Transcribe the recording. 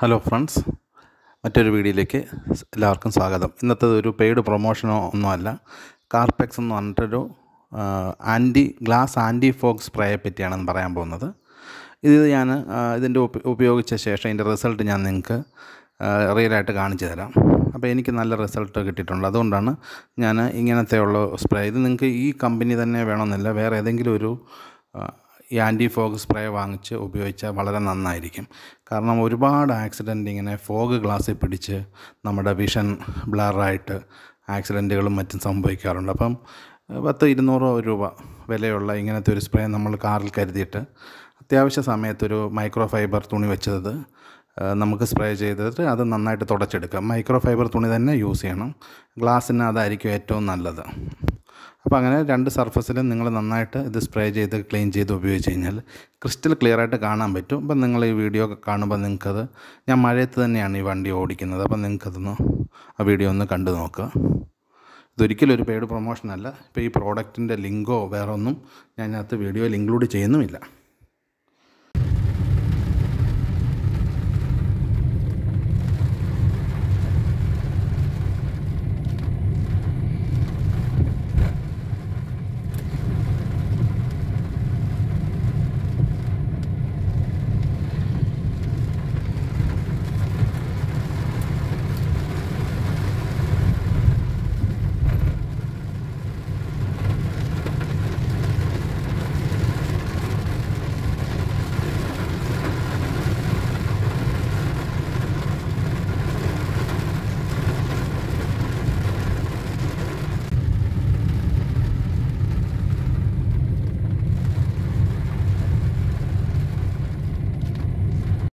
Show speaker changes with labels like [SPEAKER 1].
[SPEAKER 1] hello friends മറ്റൊരു വീഡിയോയിലേക്ക് എല്ലാവർക്കും സ്വാഗതം ഇന്നത്തെ ഒരു പെയ്ഡ് പ്രൊമോഷനോ ഒന്നുമല്ല കാർപെക്സ് എന്ന് പറഞ്ഞിട്ടൊരു ആൻറ്റി ഗ്ലാസ് ആൻറ്റി ഫോഗ് സ്പ്രേയെ പറ്റിയാണ് പറയാൻ പോകുന്നത് ഇത് ഞാൻ ഇതിൻ്റെ ഉപ- ഉപയോഗിച്ച ശേഷം ഇതിൻ്റെ റിസൾട്ട് ഞാൻ നിങ്ങൾക്ക് റിയലായിട്ട് കാണിച്ചു തരാം അപ്പോൾ എനിക്ക് നല്ല റിസൾട്ട് കിട്ടിയിട്ടുണ്ട് അതുകൊണ്ടാണ് ഞാൻ ഇങ്ങനത്തെ ഉള്ള സ്പ്രേ ഇത് നിങ്ങൾക്ക് ഈ കമ്പനി തന്നെ വേണമെന്നില്ല വേറെ ഏതെങ്കിലും ഒരു ആ, ഈ ആൻറ്റി ഫോഗ് സ്പ്രേ വാങ്ങിച്ച് ഉപയോഗിച്ചാൽ വളരെ നന്നായിരിക്കും കാരണം ഒരുപാട് ആക്സിഡൻ്റ് ഇങ്ങനെ ഫോഗ് ഗ്ലാസ്സിൽ പിടിച്ച് നമ്മുടെ വിഷൻ ബ്ലറായിട്ട് ആക്സിഡൻറ്റുകളും മറ്റും സംഭവിക്കാറുണ്ട് അപ്പം പത്ത് ഇരുന്നൂറോ രൂപ വിലയുള്ള ഇങ്ങനത്തെ ഒരു സ്പ്രേ നമ്മൾ കാറിൽ കരുതിയിട്ട് അത്യാവശ്യ സമയത്തൊരു മൈക്രോ ഫൈബർ തുണി വെച്ചത് ആ, നമുക്ക് സ്പ്രേ ചെയ്തിട്ട് അത് നന്നായിട്ട് തുടച്ചെടുക്കാം മൈക്രോ ഫൈബർ തുണി തന്നെ യൂസ് ചെയ്യണം ഗ്ലാസ്സിന് അതായിരിക്കും ഏറ്റവും നല്ലത് അപ്പോൾ അങ്ങനെ രണ്ട് സർഫസിലും നിങ്ങൾ നന്നായിട്ട് ഇത് സ്പ്രേ ചെയ്ത് ക്ലീൻ ചെയ്ത് ഉപയോഗിച്ച് കഴിഞ്ഞാൽ ക്രിസ്റ്റൽ ക്ലിയർ ആയിട്ട് കാണാൻ പറ്റും അപ്പം നിങ്ങൾ ഈ വീഡിയോ കാണുമ്പോൾ നിങ്ങൾക്കത് ഞാൻ മഴയത്ത് തന്നെയാണ് ഈ വണ്ടി ഓടിക്കുന്നത് അപ്പം നിങ്ങൾക്കതൊന്ന് ആ വീഡിയോ ഒന്ന് കണ്ടു നോക്കുക ഇതൊരിക്കലും ഒരു പെയ്ഡ് പ്രൊമോഷനല്ല ഇപ്പോൾ ഈ പ്രോഡക്റ്റിൻ്റെ ലിങ്കോ വേറെ ഒന്നും ഞാൻ അതിനകത്ത് വീഡിയോയിൽ ഇൻക്ലൂഡ് ചെയ്യുന്നുമില്ല